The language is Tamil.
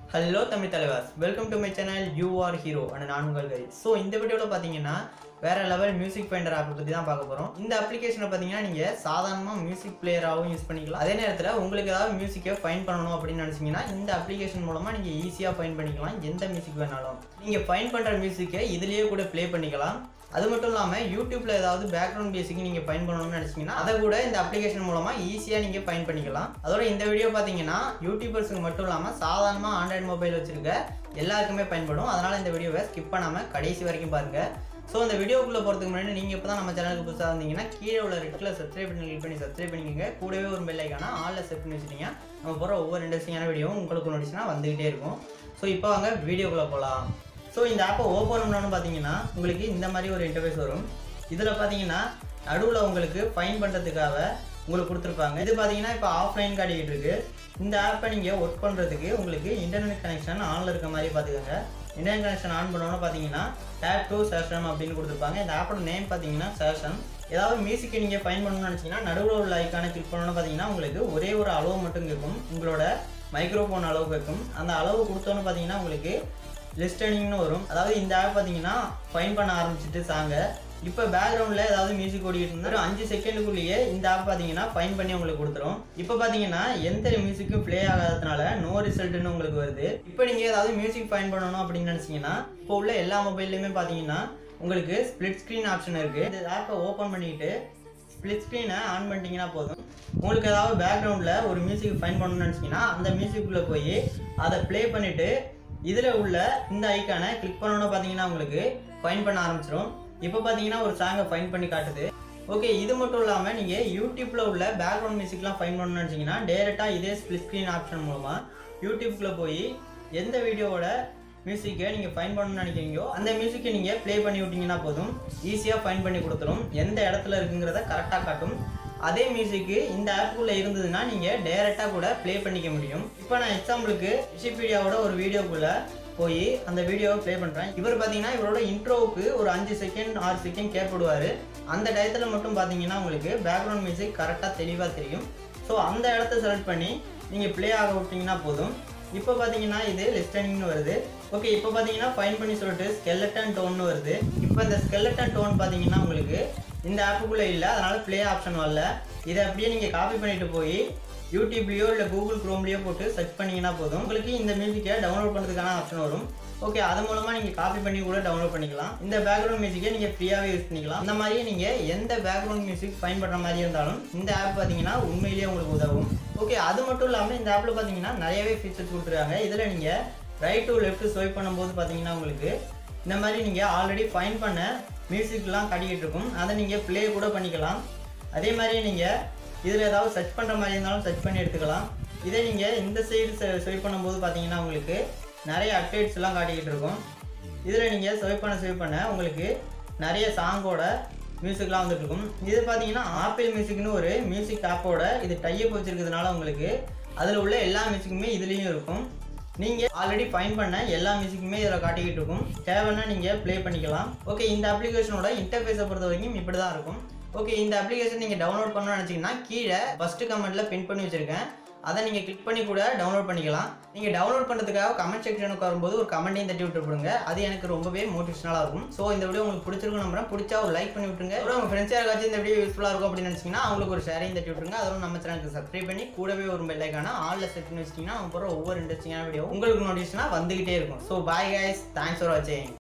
hello Tamil Thalaivas welcome to my channel you are hero and நான் உங்கள் கை ஸோ இந்த வீடியோவில் பார்த்தீங்கன்னா வேற லெவல் மியூசிக் ஃபைண்டர் ஆப் பற்றி தான் பார்க்க போகிறோம் இந்த அப்ளிகேஷனை பார்த்தீங்கன்னா நீங்கள் சாதாரணமாக மியூசிக் பிளேயராகவும் யூஸ் பண்ணிக்கலாம் அதே நேரத்தில் உங்களுக்கு ஏதாவது மியூசிக்கை ஃபைன் பண்ணணும் அப்படின்னு நினச்சிங்கன்னா இந்த அப்ளிகேஷன் மூலமாக நீங்கள் ஈஸியாக ஃபைன் பண்ணிக்கலாம் எந்த மியூசிக் வேணாலும் நீங்கள் ஃபைன் பண்ணுற மியூசிக்கை இதுலேயே கூட ப்ளே பண்ணிக்கலாம் அது மட்டும் இல்லாமல் யூடியூப்ல ஏதாவது பேக்ரவுண்ட் பேசிக் நீங்கள் ஃபைன் பண்ணணும்னு நினச்சிங்கன்னா அதை கூட இந்த அப்ளிகேஷன் மூலமாக ஈஸியாக நீங்கள் ஃபைன் பண்ணிக்கலாம் அதோட இந்த வீடியோ பார்த்தீங்கன்னா யூடியூபர்ஸுக்கு மட்டும் இல்லாமல் சாதாரணமாக ஆண்ட்ராய்டு மொபைல் வச்சிருக்க எல்லாருக்குமே பயன்படும் அதனால் இந்த வீடியோவை ஸ்கிப் பண்ணாமல் கடைசி வரைக்கும் பாருங்கள் ஸோ இந்த வீடியோக்குள்ளே போகிறதுக்கு முன்னாடி நீங்கள் இப்போ தான் நம்ம சேனலுக்கு புதுசாக இருந்தீங்கன்னா கீழே உள்ள ரெட்டில் சப்ஸ்கிரைப் பண்ணி கிளிக் பண்ணி சப்ஸ்கிரைப் பண்ணிக்கோங்க கூடவே ஒரு பெல் ஐக்கான ஆளில் செட் பண்ணி வச்சுட்டீங்க நம்ம போகிற ஒவ்வொரு இன்ட்ரெஸ்டிங்கான வீடியோவும் உங்களுக்கு நோட்டிஸ்னா வந்துகிட்டே இருக்கும் ஸோ இப்போ வாங்க வீடியோக்குள்ளே போகலாம் ஸோ இந்த ஆப்பை ஓப்பன் பண்ணணும்னு பார்த்தீங்கன்னா உங்களுக்கு இந்த மாதிரி ஒரு இன்டர்ஃபேஸ் வரும் இதில் பார்த்தீங்கன்னா நடுவில் உங்களுக்கு ஃபைன் பண்ணுறதுக்காக உங்களுக்கு கொடுத்துருப்பாங்க இது பார்த்தீங்கன்னா இப்போ ஆஃப்லைன் காட்டிக்கிட்டு இருக்கு இந்த ஆப்பை நீங்கள் ஒர்க் பண்ணுறதுக்கு உங்களுக்கு இன்டர்நெட் கனெக்ஷன் ஆனில் இருக்க மாதிரி பார்த்துக்கோங்க இன்டர்நெட் கனெக்ஷன் ஆன் பண்ணோன்னு பார்த்தீங்கன்னா டேப் டூ சேஷன் அப்படின்னு கொடுத்துருப்பாங்க இந்த ஆப்போட நேம் பார்த்தீங்கன்னா சேஷன் ஏதாவது மியூசிக்கை நீங்கள் ஃபைன் பண்ணணும்னு நினச்சிங்கன்னா நடுவில் உள்ள ஐக்கானை கிளிக் பண்ணணும்னு பார்த்தீங்கன்னா உங்களுக்கு ஒரே ஒரு அளவு மட்டும் கேட்கும் உங்களோட மைக்ரோஃபோன் அளவு கேட்கும் அந்த அளவு கொடுத்தோன்னு பார்த்தீங்கன்னா உங்களுக்கு லிஸ்டனிங்னு வரும் அதாவது இந்த ஆப் பார்த்தீங்கன்னா ஃபைன் பண்ண ஆரம்பிச்சிட்டு சாங்க இப்போ பேக்ரவுண்டில் ஏதாவது மியூசிக் ஓடிக்கிட்டு இருந்தால் ஒரு அஞ்சு செகண்டுக்குள்ளேயே இந்த ஆப் பார்த்தீங்கன்னா ஃபைன் பண்ணி உங்களுக்கு கொடுத்துரும் இப்போ பார்த்தீங்கன்னா எந்த மியூசிக்கும் ப்ளே ஆகாததுனால நோ ரிசல்ட்னு உங்களுக்கு வருது இப்போ நீங்கள் ஏதாவது மியூசிக் ஃபைன் பண்ணணும் அப்படின்னு நினச்சிங்கன்னா இப்போ உள்ள எல்லா மொபைல்லையுமே பார்த்தீங்கன்னா உங்களுக்கு ஸ்ப்ளிட் ஸ்க்ரீன் ஆப்ஷன் இருக்குது இந்த ஆப்பை ஓப்பன் பண்ணிக்கிட்டு ஸ்ப்ளிட் ஸ்க்ரீனை ஆன் பண்ணிட்டீங்கன்னா போதும் உங்களுக்கு ஏதாவது பேக்ரவுண்டில் ஒரு மியூசிக் ஃபைன் பண்ணணும்னு நினச்சிங்கன்னா அந்த மியூசிக்குள்ளே போய் அதை ப்ளே பண்ணிவிட்டு இதில் உள்ள இந்த ஐக்கானை கிளிக் பண்ணணும்னு பார்த்தீங்கன்னா உங்களுக்கு ஃபைன் பண்ண ஆரம்பிச்சிடும் இப்போ பார்த்தீங்கன்னா ஒரு சாங்கை ஃபைன் பண்ணி காட்டுது ஓகே இது மட்டும் இல்லாமல் நீங்கள் யூடியூப்பில் உள்ள பேக்ரவுண்ட் மியூசிக்லாம் ஃபைன் பண்ணணும்னு நினச்சிங்கன்னா டேரெக்டாக இதே ஸ்ப்ளிட் ஸ்க்ரீன் ஆப்ஷன் மூலமாக யூடியூப்குள்ளே போய் எந்த வீடியோவோட மியூசிக்கை நீங்கள் ஃபைன் பண்ணணும்னு நினைக்கிறீங்களோ அந்த மியூசிக்கை நீங்கள் ப்ளே பண்ணி விட்டீங்கன்னா போதும் ஈஸியாக ஃபைன் பண்ணி கொடுத்துரும் எந்த இடத்துல இருக்குங்கிறத கரெக்டாக காட்டும் அதே மியூசிக்கு இந்த ஆப்புக்குள்ளே இருந்ததுன்னா நீங்கள் டேரெக்டாக கூட ப்ளே பண்ணிக்க முடியும் இப்போ நான் எக்ஸாம்பிளுக்கு விசிபீடியாவோட ஒரு வீடியோக்குள்ளே போய் அந்த வீடியோவை ப்ளே பண்ணுறேன் இவர் பார்த்தீங்கன்னா இவரோட இன்ட்ரோவுக்கு ஒரு அஞ்சு செகண்ட் ஆறு செகண்ட் கேட்படுவார் அந்த டயத்தில் மட்டும் பார்த்தீங்கன்னா உங்களுக்கு பேக்ரவுண்ட் மியூசிக் கரெக்டாக தெளிவாக தெரியும் ஸோ அந்த இடத்த செலக்ட் பண்ணி நீங்கள் ப்ளே ஆக விட்டிங்கன்னா போதும் இப்போ பார்த்தீங்கன்னா இது லிஸ்டனிங்னு வருது ஓகே இப்போ பார்த்தீங்கன்னா ஃபைன் பண்ணி சொல்லிட்டு ஸ்கெல்லட்டன் டோன்னு வருது இப்போ இந்த ஸ்கெல்லட்டன் டோன் பார்த்தீங்கன்னா உங்களுக்கு இந்த ஆப்புக்குள்ளே இல்லை அதனால் ப்ளே ஆப்ஷன் வரல இதை அப்படியே நீங்கள் காப்பி பண்ணிட்டு போய் யூடியூப்லேயோ இல்லை கூகுள் க்ரோம்லேயோ போட்டு சர்ச் பண்ணிங்கன்னா போதும் உங்களுக்கு இந்த மியூசிக்கை டவுன்லோட் பண்ணுறதுக்கான ஆப்ஷன் வரும் ஓகே அது மூலமாக நீங்கள் காப்பி பண்ணி கூட டவுன்லோட் பண்ணிக்கலாம் இந்த பேக்ரவுண்ட் மியூசிக்கை நீங்கள் ஃப்ரீயாகவே யூஸ் பண்ணிக்கலாம் இந்த மாதிரி நீங்கள் எந்த பேக்ரவுண்ட் மியூசிக் ஃபைன் பண்ணுற மாதிரி இருந்தாலும் இந்த ஆப் பார்த்தீங்கன்னா உண்மையிலேயே உங்களுக்கு உதவும் ஓகே அது மட்டும் இல்லாமல் இந்த ஆப்பில் பார்த்தீங்கன்னா நிறையவே ஃபீச்சர்ஸ் கொடுத்துருக்காங்க இதில் நீங்கள் ரைட் டு லெஃப்ட் ஸ்வைப் பண்ணும்போது பார்த்தீங்கன்னா உங்களுக்கு இந்த மாதிரி நீங்கள் ஆல்ரெடி ஃபைன் பண்ண மியூசிக்லாம் காட்டிக்கிட்டு இருக்கும் அதை நீங்கள் ப்ளே கூட பண்ணிக்கலாம் அதே மாதிரி நீங்கள் இதில் ஏதாவது சர்ச் பண்ணுற மாதிரி இருந்தாலும் சர்ச் பண்ணி எடுத்துக்கலாம் இதே நீங்கள் இந்த சைடு ஸ்வைப் பண்ணும்போது பார்த்தீங்கன்னா உங்களுக்கு நிறைய அப்டேட்ஸ் எல்லாம் காட்டிக்கிட்டு இருக்கும் இதில் நீங்கள் ஸ்வைப் பண்ண ஸ்வைப் பண்ண உங்களுக்கு நிறைய சாங்கோட மியூசிக்லாம் வந்துட்டு இருக்கும் இது பார்த்தீங்கன்னா ஆப்பிள் மியூசிக்னு ஒரு மியூசிக் ஆப்போட இது டைப் வச்சிருக்கிறதுனால உங்களுக்கு அதில் உள்ள எல்லா மியூசிக்குமே இதுலேயும் இருக்கும் நீங்கள் ஆல்ரெடி ஃபைன் பண்ண எல்லா மியூசிக்குமே இதில் காட்டிக்கிட்டு இருக்கும் தேவைன்னா நீங்கள் ப்ளே பண்ணிக்கலாம் ஓகே இந்த அப்ளிகேஷனோட இன்டர்ஃபேஸை பொறுத்த வரைக்கும் இப்படி தான் இருக்கும் ஓகே இந்த அப்ளிகேஷன் நீங்கள் டவுன்லோட் பண்ணணும்னு நினச்சிங்கன்னா கீழே ஃபஸ்ட்டு கமெண்ட்டில் பின் பண்ணி வச்சுருக்கேன் அதை நீங்கள் கிளிக் பண்ணி கூட டவுன்லோட் பண்ணிக்கலாம் நீங்கள் டவுன்லோட் பண்ணுறதுக்காக கமெண்ட் செக்ஷனுக்கு வரும்போது ஒரு கமெண்ட்டையும் தட்டி விட்டுருங்க அது எனக்கு ரொம்பவே மோட்டிவேஷனலாக இருக்கும் ஸோ இந்த வீடியோ உங்களுக்கு பிடிச்சிருக்கும் நம்புறேன் பிடிச்சா ஒரு லைக் பண்ணி விட்டுருங்க அப்புறம் உங்கள் ஃப்ரெண்ட்ஸ் யாருக்காச்சும் இந்த வீடியோ யூஸ்ஃபுல்லாக இருக்கும் அப்படின்னு நினச்சிங்கன்னா அவங்களுக்கு ஒரு ஷேரையும் தட்டி விட்டுருங்க அதோட நம்ம சேனலுக்கு சப்ஸ்கிரைப் பண்ணி கூடவே ஒரு பெல்லைக்கான ஆலில் செட் பண்ணி வச்சிட்டிங்கன்னா அவங்க போகிற ஒவ்வொரு இன்ட்ரெஸ்டிங்கான வீடியோ உங்களுக்கு நோட்டிஸ்னா வந்துகிட்டே இருக்கும் so bye guys thanks for வாட்சிங்